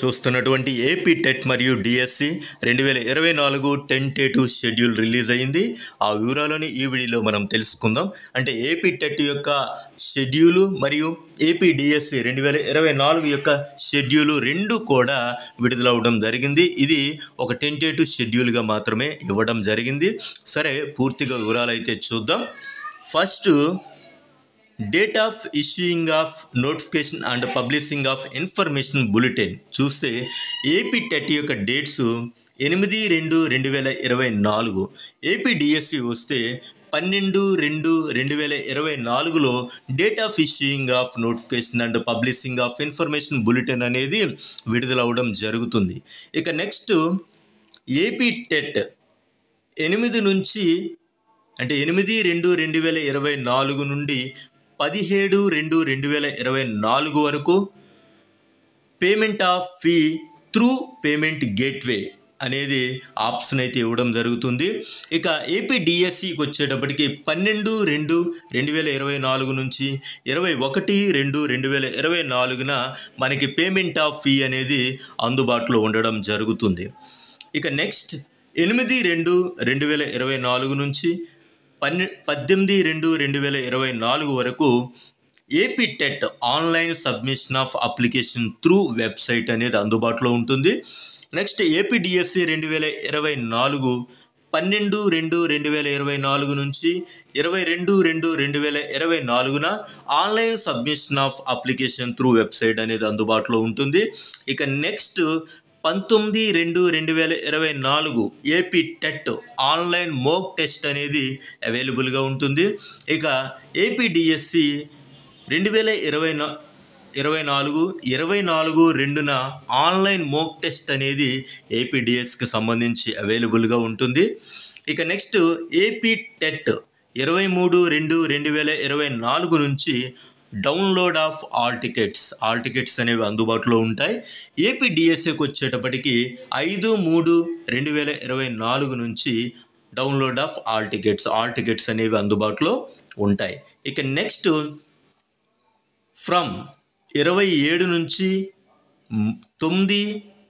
చూస్తున్నటువంటి AP TET మరియు DSC రెండు వేల ఇరవై నాలుగు టెన్ టే టూ షెడ్యూల్ రిలీజ్ అయింది ఆ వివరాలను ఈ వీడియోలో మనం తెలుసుకుందాం అంటే ఏపీ టెట్ యొక్క షెడ్యూలు మరియు ఏపీ డిఎస్సి రెండు వేల ఇరవై నాలుగు యొక్క షెడ్యూలు రెండు కూడా విడుదలవడం జరిగింది ఇది ఒక టెన్ టే టూ షెడ్యూల్గా మాత్రమే ఇవ్వడం జరిగింది సరే పూర్తిగా వివరాలు అయితే చూద్దాం first date of issuing of notification and publishing of information bulletin చూస్తే ఏపీ టెట్ యొక్క డేట్స్ ఎనిమిది రెండు రెండు వేల ఇరవై నాలుగు ఏపీ డిఎస్సి వస్తే పన్నెండు రెండు రెండు వేల ఇరవై నాలుగులో date of issuing of notification and publishing of information bulletin అనేది విడుదలవడం జరుగుతుంది ఇక నెక్స్ట్ ఏపీ టెట్ ఎనిమిది నుంచి అంటే ఎనిమిది రెండు రెండు వేల ఇరవై నాలుగు నుండి పదిహేడు రెండు రెండు వేల ఇరవై నాలుగు వరకు payment of fee through payment gateway అనేది ఆప్షన్ అయితే ఇవ్వడం జరుగుతుంది ఇక ఏపీ డిఎస్సికి వచ్చేటప్పటికి పన్నెండు రెండు రెండు వేల ఇరవై నాలుగు నుంచి ఇరవై ఒకటి రెండు రెండు వేల ఇరవై నాలుగున మనకి పేమెంట్ ఆఫ్ ఫీ అనేది అందుబాటులో ఉండడం జరుగుతుంది ఇక నెక్స్ట్ ఎనిమిది రెండు రెండు వేల ఇరవై నాలుగు నుంచి పన్నె పద్దెనిమిది రెండు రెండు వేల ఇరవై నాలుగు వరకు AP TET online submission of application through website అనేది అందుబాటులో ఉంటుంది నెక్స్ట్ ఏపీ డిఎస్సి రెండు వేల ఇరవై నాలుగు పన్నెండు రెండు రెండు వేల ఇరవై నాలుగు నుంచి ఇరవై రెండు రెండు రెండు వేల ఇరవై నాలుగున online submission of application through website అనేది అందుబాటులో ఉంటుంది ఇక నెక్స్ట్ పంతొమ్మిది రెండు రెండు వేల ఇరవై నాలుగు AP TET online mock test అనేది అవైలబుల్గా ఉంటుంది ఇక ఏపీ డిఎస్సి రెండు వేల ఇరవై నా ఇరవై నాలుగు ఇరవై నాలుగు రెండున ఆన్లైన్ మోక్ టెస్ట్ అనేది ఏపీ డిఎస్కి సంబంధించి అవైలబుల్గా ఉంటుంది ఇక నెక్స్ట్ ఏపీ టెట్ ఇరవై మూడు రెండు రెండు వేల ఇరవై నాలుగు నుంచి download of all tickets all tickets అనేవి అందుబాటులో ఉంటాయి ఏపీ డిఎస్ఏకి వచ్చేటప్పటికి ఐదు మూడు రెండు వేల ఇరవై నాలుగు నుంచి download of all tickets all tickets అనేవి అందుబాటులో ఉంటాయి ఇక నెక్స్ట్ ఫ్రమ్ ఇరవై ఏడు నుంచి మ్, తొమ్మిది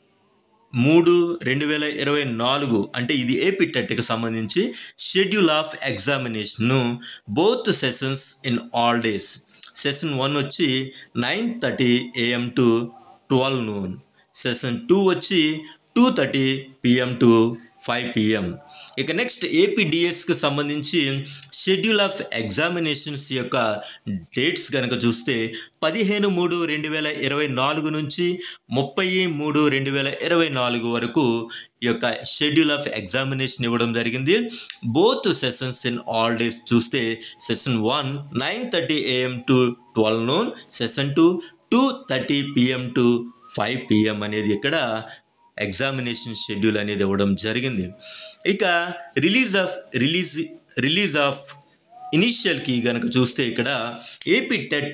మూడు రెండు వేల ఇరవై నాలుగు అంటే ఇది ఏపీ టెట్కి సంబంధించి షెడ్యూల్ ఆఫ్ ఎగ్జామినేషన్ను both sessions in all days session one వచ్చి nine thirty AM to twelve noon session two వచ్చి two thirty PM to five PM ఇక నెక్స్ట్ ఏపీడిఎస్కి సంబంధించి షెడ్యూల్ ఆఫ్ ఎగ్జామినేషన్స్ యొక్క డేట్స్ కనుక చూస్తే పదిహేను మూడు రెండు వేల ఇరవై నాలుగు నుంచి ముప్పై మూడు రెండు వేల ఇరవై నాలుగు వరకు ఈ యొక్క షెడ్యూల్ ఆఫ్ ఎగ్జామినేషన్ ఇవ్వడం జరిగింది both sessions in all days చూస్తే session one nine thirty AM to twelve noon session two two thirty PM to five PM అనేది ఇక్కడ ఎగ్జామినేషన్ షెడ్యూల్ అనేది ఇవ్వడం జరిగింది ఇక release of release release of ఇనీషియల్కి కనుక చూస్తే ఇక్కడ ఏపీ టెట్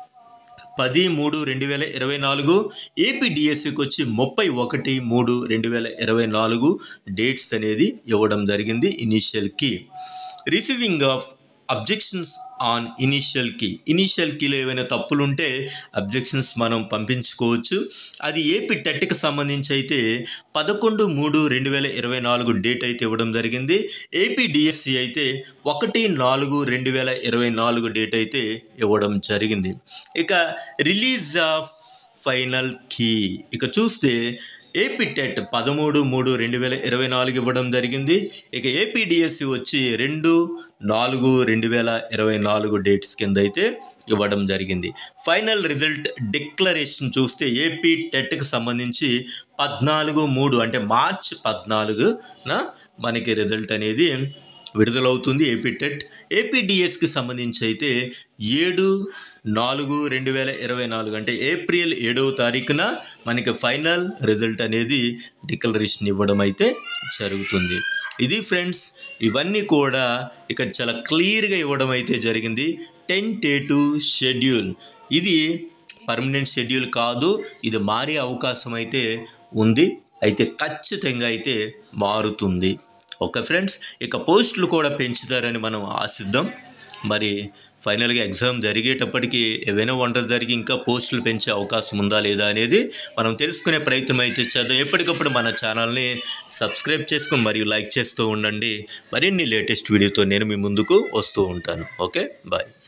పది మూడు రెండు వేల ఇరవై నాలుగు ఏపీ డిఎస్సికి వచ్చి ముప్పై ఒకటి మూడు రెండు వేల ఇరవై నాలుగు డేట్స్ అనేది ఇవ్వడం జరిగింది ఇనీషియల్కి receiving of objections on initial key initial కీలో ఏవైనా తప్పులు ఉంటే అబ్జెక్షన్స్ మనం పంపించుకోవచ్చు అది ఏపీ టెట్కి సంబంధించి అయితే పదకొండు మూడు రెండు వేల ఇరవై నాలుగు డేట్ అయితే ఇవ్వడం జరిగింది ఏపీ డిఎస్సి అయితే ఒకటి నాలుగు రెండు వేల ఇరవై నాలుగు డేట్ అయితే ఇవ్వడం జరిగింది ఇక రిలీజ్ ఆఫ్ ఫైనల్ కీ ఇక చూస్తే ఏపీ టెట్ పదమూడు మూడు రెండు వేల ఇరవై నాలుగు ఇవ్వడం జరిగింది ఇక ఏపీడిఎస్సి వచ్చి రెండు నాలుగు రెండు వేల ఇరవై నాలుగు డేట్స్ కింద అయితే ఇవ్వడం జరిగింది ఫైనల్ రిజల్ట్ డిక్లరేషన్ చూస్తే ఏపీ టెట్కి సంబంధించి పద్నాలుగు మూడు అంటే మార్చ్ పద్నాలుగున మనకి రిజల్ట్ అనేది విడుదలవుతుంది ఏపీ టెట్ ఏపీడిఎస్కి సంబంధించి అయితే ఏడు నాలుగు రెండు వేల ఇరవై నాలుగు అంటే ఏప్రిల్ ఏడవ తారీఖున మనకి ఫైనల్ రిజల్ట్ అనేది డిక్లరేషన్ ఇవ్వడం అయితే జరుగుతుంది ఇది ఫ్రెండ్స్ ఇవన్నీ కూడా ఇక్కడ చాలా క్లియర్గా ఇవ్వడం అయితే జరిగింది టెన్ టే టు షెడ్యూల్ ఇది పర్మనెంట్ షెడ్యూల్ కాదు ఇది మారే అవకాశం అయితే ఉంది అయితే ఖచ్చితంగా అయితే మారుతుంది ఓకే ఫ్రెండ్స్ ఇక పోస్టులు కూడా పెంచుతారని మనం ఆశిద్దాం మరి ఫైనల్గా ఎగ్జామ్ జరిగేటప్పటికి ఏవైనా వంటలు జరిగి ఇంకా పోస్టులు పెంచే అవకాశం ఉందా లేదా అనేది మనం తెలుసుకునే ప్రయత్నం అయితే చేద్దాం ఎప్పటికప్పుడు మన ఛానల్ని సబ్స్క్రైబ్ చేసుకుని మరియు లైక్ చేస్తూ ఉండండి మరిన్ని లేటెస్ట్ వీడియోతో నేను మీ ముందుకు వస్తూ ఉంటాను ఓకే బాయ్